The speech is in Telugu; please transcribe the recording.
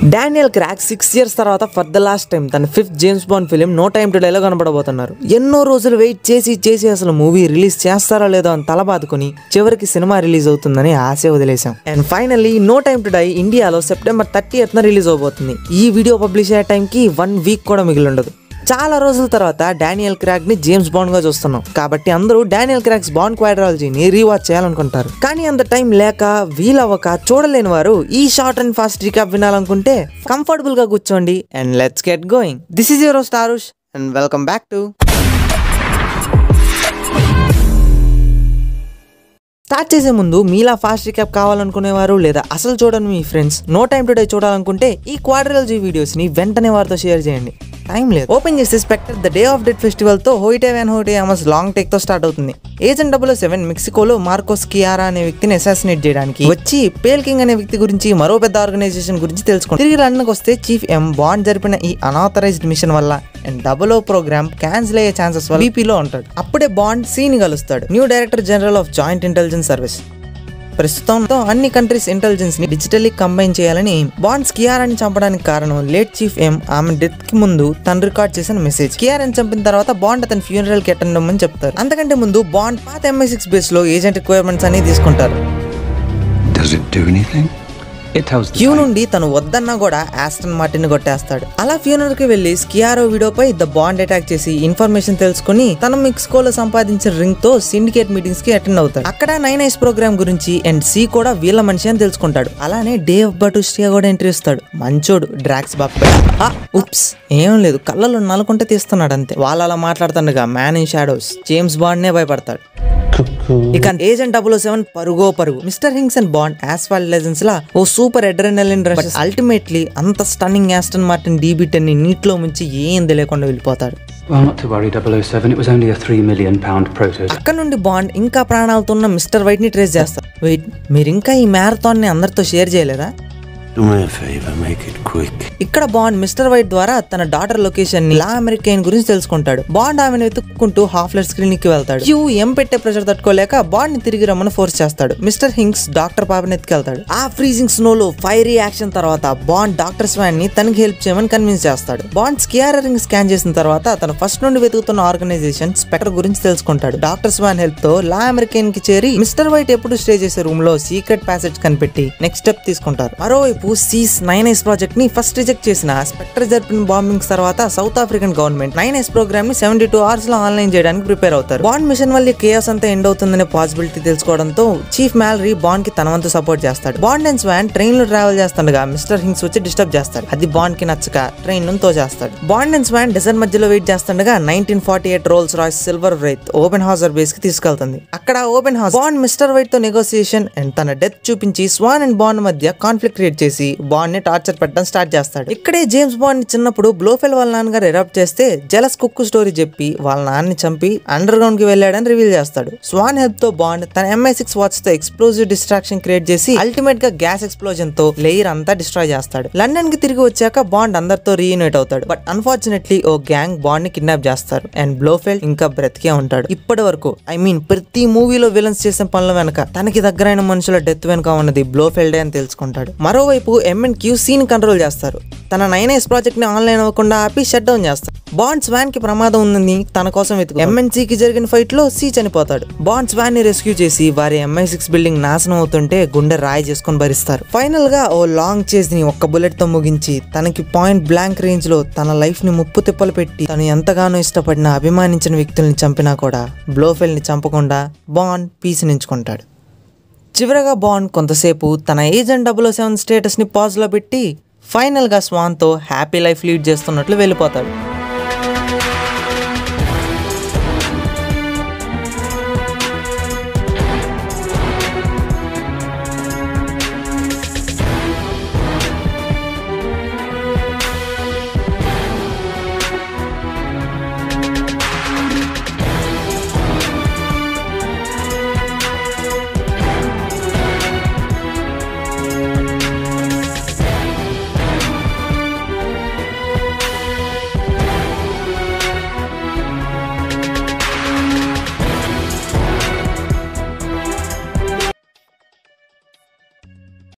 డానియల్ క్రాక్ సిక్స్ ఇయర్స్ తర్వాత ఫర్ ద లాస్ట్ టైం తన fifth James Bond film No time To డేలో కనబడబోతున్నారు ఎన్నో రోజులు వెయిట్ చేసి చేసి అసలు మూవీ రిలీజ్ చేస్తారో లేదో అని తల బాదుకొని చివరికి సినిమా రిలీజ్ అవుతుందని ఆశ వదిలేశాం and finally no time to die ఇండియాలో సెప్టెంబర్ థర్టీ ఎత్న రిలీజ్ అవబోతుంది ఈ వీడియో పబ్లిష్ అయ్యే టైంకి వన్ వీక్ కూడా మిగిలి ఉండదు చాలా రోజుల తర్వాత డానియల్ క్రాక్ ని జేమ్స్ బాండ్ గా చూస్తున్నాం కాబట్టి అందరూ డానియల్ క్రాక్స్ బాండ్ క్వాడ్రాలజీని రీవాచ్ చేయాలనుకుంటారు కానీ అంత టైం లేక వీలవ్వక చూడలేని వారు ఈ షార్ట్ అండ్ ఫాస్ట్ రీకాప్ వినాలనుకుంటే కంఫర్టబుల్ గా కూర్చోండి and let's get going this is your Starush and welcome back to start చేసే ముందు మీలా ఫాస్ట్ రికాప్ కావాలనుకునేవారు లేదా అసలు చూడని మీ ఫ్రెండ్స్ నో టైం టుడే చూడాలనుకుంటే ఈ క్వాడ్రలజీ వీడియోస్ ని వెంటనే వారితో షేర్ చేయండి టైం లేదు ఓపెన్ చేస్తే Spectre the day of dead festival తో Hoyte van Hoytema's long take తో స్టార్ట్ అవుతుంది ఏజెంట్ డబుల్ సెవెన్ మెక్సికోలో మార్కోస్ కియారా అనే వ్యక్తిని అసాసినేట్ చేయడానికి వచ్చి పేల్ కింగ్ అనే వ్యక్తి గురించి మరో పెద్ద ఆర్గనైజేషన్ గురించి తెలుసుకుంటాం తిరిగి లండన్కి వస్తే చీఫ్ ఎం బాండ్ జరిపిన ఈ అనాథరైజ్డ్ మిషన్ వల్ల and double O programme cancel అయ్యే ఛాన్సెస్ వల్ల బీపీలో ఉంటాడు అప్పుడే బాండ్ సీని కలుస్తాడు new director general of joint intelligence service ప్రస్తుతంతో అన్ని కంట్రీస్ ఇంటెలిజెన్స్ ని డిజిటల్లీ కంబైన్ చేయాలని బాండ్స్ కియారాని చంపడానికి కారణం లేట్ చీఫ్ ఎం ఆమె డెత్ కి ముందు తను రికార్డ్ చేసిన మెసేజ్ కియారాని చంపిన తర్వాత బాండ్ అతని ఫ్యూనరల్ కి అటెండ్ అవ్వమని చెప్తారు అంతకంటే ముందు బాండ్ పాత ఎంఐ సిక్స్ బేస్ లో ఏజెంట్ రిక్వైర్మెంట్స్ అన్ని తీసుకుంటారు Does it do anything? It tells the Q time. నుండి తను వద్దన్నా కూడా ఆస్టన్ మార్టిన్ కొట్టేస్తాడు అలా ఫ్యూనర్ కి వెళ్లి స్కియారో వీడియోపై ద బాండ్ అటాక్ చేసి ఇన్ఫర్మేషన్ తెలుసుకుని తన మెక్సికోలో సంపాదించిన రింగ్ తో సిండికేట్ మీటింగ్స్ కి అటెండ్ అవుతాడు అక్కడ నైన్ ఐస్ ప్రోగ్రామ్ గురించి అండ్ సి కూడా వీళ్ళ మనిషి అని తెలుసుకుంటాడు అలానే డేవ్ బటుస్టియా కూడా ఎంట్రీ ఇస్తాడు మంచోడు డ్రాక్స్ బాప్పై ఉప్స్ ఏం లేదు కళ్ళలో నలుకుంటే తీస్తున్నాడు అంతే వాళ్ళు అలా మాట్లాడుతుండగా man in shadows James Bond నే భయపడతాడు ఇక ఏజెంట్ డబుల్ సెవెన్ పరుగో పరుగు Mr Hinx and Bond asphalt legends లా ఓ సూపర్ అడ్రెనలిన్ రష్ అల్టిమేట్లీ అంత stunning Aston Martin DB ten ని నీటిలో ముంచి ఏం తెలియకుండా వెళ్ళిపోతాడు Well, not to worry, 007. It was only a three million pound prototype. అక్కడ నుండి బాండ్ ఇంకా ప్రాణాలతో ఉన్న మిస్టర్ వైట్ ని ట్రేస్ చేస్తారు వెయిట్ మీరు ఇంకా ఈ మ్యారథాన్ ని అందరితో షేర్ చేయలేదా Do me a favor, make it quick. ఇక్కడ బాండ్ మిస్టర్ వైట్ ద్వారా తన డాటర్ లొకేషన్ ని లా అమెరికన్ గురించి తెలుసుకుంటాడు బాండ్ ఆమెను వెతుక్కుంటూ హాఫ్లెట్స్ క్లినిక్ కి వెళ్తాడు క్యూ ఎం పెట్టే ప్రెషర్ తట్టుకోలేక బాండ్ ని తిరిగి రమ్మని ఫోర్స్ చేస్తాడు మిస్టర్ హింగ్స్ డాక్టర్ పాపని ఎత్తుకెళ్తాడు ఆ ఫ్రీజింగ్ స్నో లో ఫైరీ యాక్షన్ తర్వాత బాండ్ డాక్టర్ స్వాన్ ని తనకి హెల్ప్ చేయమని కన్విన్స్ చేస్తాడు బాండ్ స్కియార్ రింగ్ స్కాన్ చేసిన తర్వాత తను ఫస్ట్ నుండి వెతుకుతున్న ఆర్గనైజేషన్ స్పెక్టర్ గురించి తెలుసుకుంటాడు డాక్టర్ స్వాన్ హెల్ప్ తో లా అమెరికన్ కి చేరి మిస్టర్ వైట్ ఎప్పుడు స్టే చేసే రూమ్ లో సీక్రెట్ ప్యాసేజ్ కనిపెట్టి నెక్స్ట్ స్టెప్ తీసుకుంటారు మరోవైపు సీస్ నైన్ ఐస్ ప్రాజెక్ట్ ని ఫస్ట్ రిజెక్ట్ చేసిన స్పెక్టర్ జరిపిన బాంబింగ్స్ తర్వాత South African government nine eyes programme ని సెవెంటీ టూ అవర్స్ లో ఆన్లైన్ చేయడానికి ప్రిపేర్ అవుతారు బాండ్ మిషన్ వల్ల కేఎస్ అంతా ఎండ్ అవుతుందనే పాసిబిలిటీ తెలుసుకోవడంతో చీఫ్ మ్యాలరీ బాండ్ కి తన వంతు సపోర్ట్ చేస్తాడు బాండ్ అండ్ స్వాన్ ట్రైన్ లో ట్రావెల్ చేస్తుండగా మిస్టర్ హింగ్స్ వచ్చి డిస్టర్బ్ చేస్తాడు అది బాండ్ కి నచ్చక ట్రైన్ ను తోచేస్తాడు బాండ్ అండ్ స్వాన్ డెజర్ట్ మధ్యలో వెయిట్ చేస్తుండగా nineteen forty eight Rolls Royce Silver Wraith Oberhauser base కి తీసుకెళ్తుంది అక్కడ Oberhauser Bond Mr White తో నెగోసియేషన్ అండ్ తన డెత్ చూపించి స్వాన్ అండ్ బాండ్ మధ్య కాన్ఫ్లిక్ట్ క్రియేట్ చేసి బాండ్ ని టార్చర్ పెట్టడం స్టార్ట్ చేస్తాడు ఇక్కడే జేమ్స్ బాండ్ చిన్నప్పుడు బ్లోఫెల్ వాళ్ళ నాన్నగారు ఎరాప్ట్ చేస్తే జలస్ కుక్కు స్టోరీ చెప్పి వాళ్ళ నాన్నని చంపి అండర్ గ్రౌండ్ కి వెళ్ళాడని రివీల్ చేస్తాడు స్వాన్ హెల్ప్ తో బాండ్ తన ఎంఐ సిక్స్ వాచ్ తో ఎక్స్ప్లోజివ్ డిస్ట్రాక్షన్ క్రియేట్ చేసి అల్టిమేట్ గా గ్యాస్ ఎక్స్ప్లోజన్ తో లేయర్ అంతా డిస్ట్రాయ్ చేస్తాడు లండన్ కి తిరిగి వచ్చాక బాండ్ అందరితో రీయూనైట్ అవుతాడు బట్ అన్ఫార్చునేట్లీ ఓ గ్యాంగ్ బాండ్ ని కిడ్నాప్ చేస్తారు అండ్ బ్లోఫెల్ ఇంకా బ్రతికే ఉంటాడు ఇప్పటి వరకు ఐ మీన్ ప్రతి మూవీలో విలన్స్ చేసిన పనుల వెనక తనకి దగ్గరైన మనుషుల డెత్ వెనక ఉన్నది బ్లోఫెల్డే అని తెలుసుకుంటాడు మరోవైపు ఎంఎన్ క్యూ సీన్ కంట్రోల్ చేస్తారు తన నైన్ ఎస్ ప్రాజెక్ట్ ని ఆన్లైన్ అవ్వకుండా ఆపి షట్ డౌన్ చేస్తారు బాండ్ స్వాన్ కి ప్రమాదం ఉందని తన కోసం వెతుకు ఎంఎన్సీ కి జరిగిన ఫైట్ లో సీ చనిపోతాడు బాండ్ స్వాన్ ని రెస్క్యూ చేసి వారి ఎంఐ సిక్స్ బిల్డింగ్ నాశనం అవుతుంటే గుండె రాయి చేసుకొని భరిస్తారు ఫైనల్ గా ఓ లాంగ్ చేజ్ ని ఒక్క బుల్లెట్ తో ముగించి తనకి పాయింట్ బ్లాంక్ రేంజ్ లో తన లైఫ్ ని ముప్పు తిప్పలు పెట్టి తను ఎంతగానో ఇష్టపడిన అభిమానించిన వ్యక్తుల్ని చంపినా కూడా బ్లోఫెల్ ని చంపకుండా బాండ్ పీస్ నించుకుంటాడు చివరగా బాండ్ కొంతసేపు తన ఏజెంట్ డబుల్ సెవెన్ స్టేటస్ ని పాజ్ లో పెట్టి ఫైనల్ గా స్వాన్ తో హ్యాపీ లైఫ్ లీడ్ చేస్తున్నట్లు వెళ్ళిపోతాడు